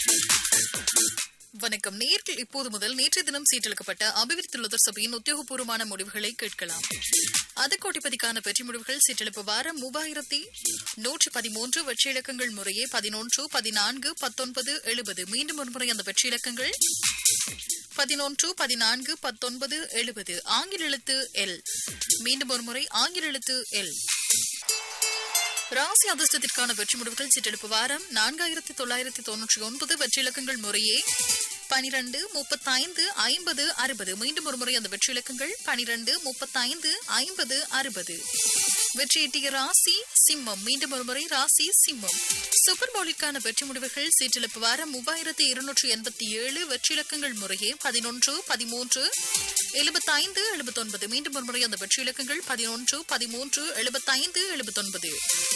வணக்கம் நேர்கள் இப்போது முதல் நேற்றைய தினம் சீட்டெழுக்கப்பட்ட அபிவிருத்தி லுதர் சபையின் உத்தியோகபூர்வமான முடிவுகளை கேட்கலாம் அது கோட்டிப்பதிக்கான வெற்றி முடிவுகள் சீட்டெழுப்பு வாரம் மூவாயிரத்தி நூற்றி பதிமூன்று வெற்றி இலக்கங்கள் முறையே பதினொன்று பதினான்கு பத்தொன்பது எழுபது மீண்டும் ஒருமுறை அந்த வெற்றி இலக்கங்கள் பதினொன்று பதினான்கு பத்தொன்பது எழுபது ஆங்கில எழுத்து எல் மீண்டும் ஒருமுறை ஆங்கில எழுத்து எல் ராசி அதிர்ஷ்டத்திற்கான வெற்றி முடிவுகள் சிற்றெடுப்பு வாரம் நான்காயிரத்தி தொள்ளாயிரத்தி தொன்னூற்றி ஒன்பது வெற்றி இலக்கங்கள் முறையே பனிரெண்டு முப்பத்தைந்து ஐம்பது அறுபது மீண்டும் ஒரு முறை அந்த வெற்றி இலக்கங்கள் பனிரெண்டு முப்பத்தைந்து ஐம்பது அறுபது வெற்றியீட்டிய ராசி சிம்மம் மீண்டும் ஒரு முறை ராசி சிம்மம் சூப்பர் பவுலிற்கான வெற்றி முடிவுகள் சீட்டிழப்பு வாரம் மூவாயிரத்தி இருநூற்றி எண்பத்தி ஏழு வெற்றி இலக்கங்கள் முறையே பதினொன்று பதிமூன்று எழுபத்தைந்து எழுபத்தொன்பது மீண்டும் ஒரு முறை அந்த வெற்றி இலக்கங்கள் பதினொன்று பதிமூன்று எழுபத்தைந்து எழுபத்தொன்பது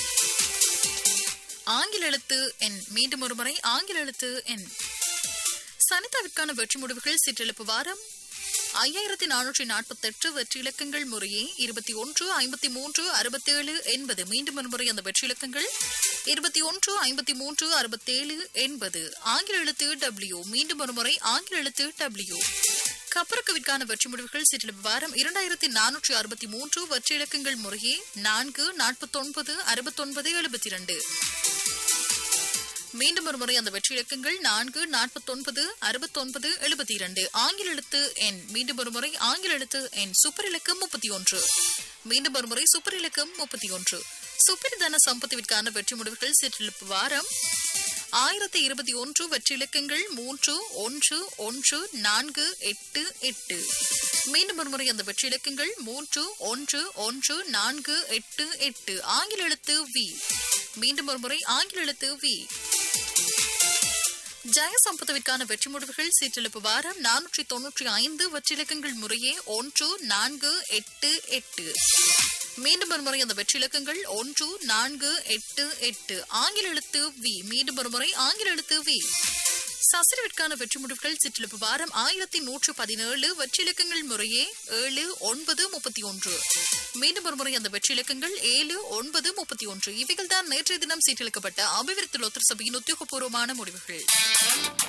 ஆங்கில எழுத்து எண் மீண்டும் ஒரு முறை ஆங்கில எழுத்து எண் சனிதாவிற்கான வெற்றி முடிவுகள் சிற்றெழுப்பு வாரம் ஐயாயிரத்தி நானூற்றி நாற்பத்தி எட்டு வெற்றி இலக்கங்கள் முறையே இருபத்தி ஒன்று ஐம்பத்தி மூன்று அறுபத்தேழு எண்பது மீண்டும் ஒரு முறை அந்த வெற்றி இலக்கங்கள் இருபத்தி ஒன்று ஐம்பத்தி மூன்று அறுபத்தேழு எண்பது ஆங்கில எழுத்து டபிள்யூ மீண்டும் ஒரு முறை ஆங்கில எழுத்து டபிள்யூ கப்பரக்கவிற்கான வெற்றி முடிவுகள் சிற்றில் வாரம் இரண்டாயிரத்தி நானூற்றி அறுபத்தி மூன்று வெற்றி இலக்கங்கள் முறையே நான்கு நாற்பத்தொன்பது அறுபத்தொன்பது எழுபத்தி இரண்டு மீண்டும் ஒரு முறை அந்த வெற்றி இலக்கங்கள் நான்கு நாற்பத்தொன்பது அறுபத்தொன்பது எழுபத்தி இரண்டு ஆங்கில எழுத்து எண் மீண்டும் ஒரு முறை ஆங்கில எழுத்து எண் சூப்பர் இலக்கம் முப்பத்தி ஒன்று மீண்டும் ஒரு முறை சூப்பர் இலக்கம் முப்பத்தி ஒன்று சூப்பர் தன சம்பத்துவிற்கான வெற்றி முடிவுகள் சிற்றிழப்பு வாரம் ஆயிரத்தி இருபத்தி ஒன்று வெற்றி இலக்கங்கள் மூன்று ஒன்று ஒன்று நான்கு எட்டு எட்டு மீண்டும் ஒரு முறை அந்த வெற்றி இலக்கங்கள் மூன்று ஒன்று ஒன்று நான்கு எட்டு எட்டு ஆங்கில எழுத்து வி மீண்டும் ஒரு முறை ஆங்கில எழுத்து வி ஜெயசம்பதவிற்கான வெற்றி முடிவுகள் சீற்றெழுப்பு வாரம் நானூற்றி தொன்னூற்றி ஐந்து வெற்றிலக்கங்கள் முறையே ஒன்று நான்கு எட்டு எட்டு மீண்டும் ஒரு முறை அந்த வெற்றிலக்கங்கள் ஒன்று நான்கு எட்டு எட்டு ஆங்கில எழுத்து வி மீண்டும் ஒரு முறை ஆங்கில எழுத்து வி சசிரவிற்கான வெற்றி முடிவுகள் சிற்றிழப்பு வாரம் ஆயிரத்தி நூற்று பதினேழு வெற்றிலக்கங்கள் முறையே ஏழு ஒன்பது முப்பத்தி ஒன்று மீண்டும் ஒரு முறை அந்த வெற்றிலக்கங்கள் ஏழு ஒன்பது முப்பத்தி ஒன்று இவைகள் தான் நேற்றைய தினம் சீட்டளிக்கப்பட்ட அபிவிருத்தி லோத்தர் சபையின் உத்தியோகபூர்வமான முடிவுகள்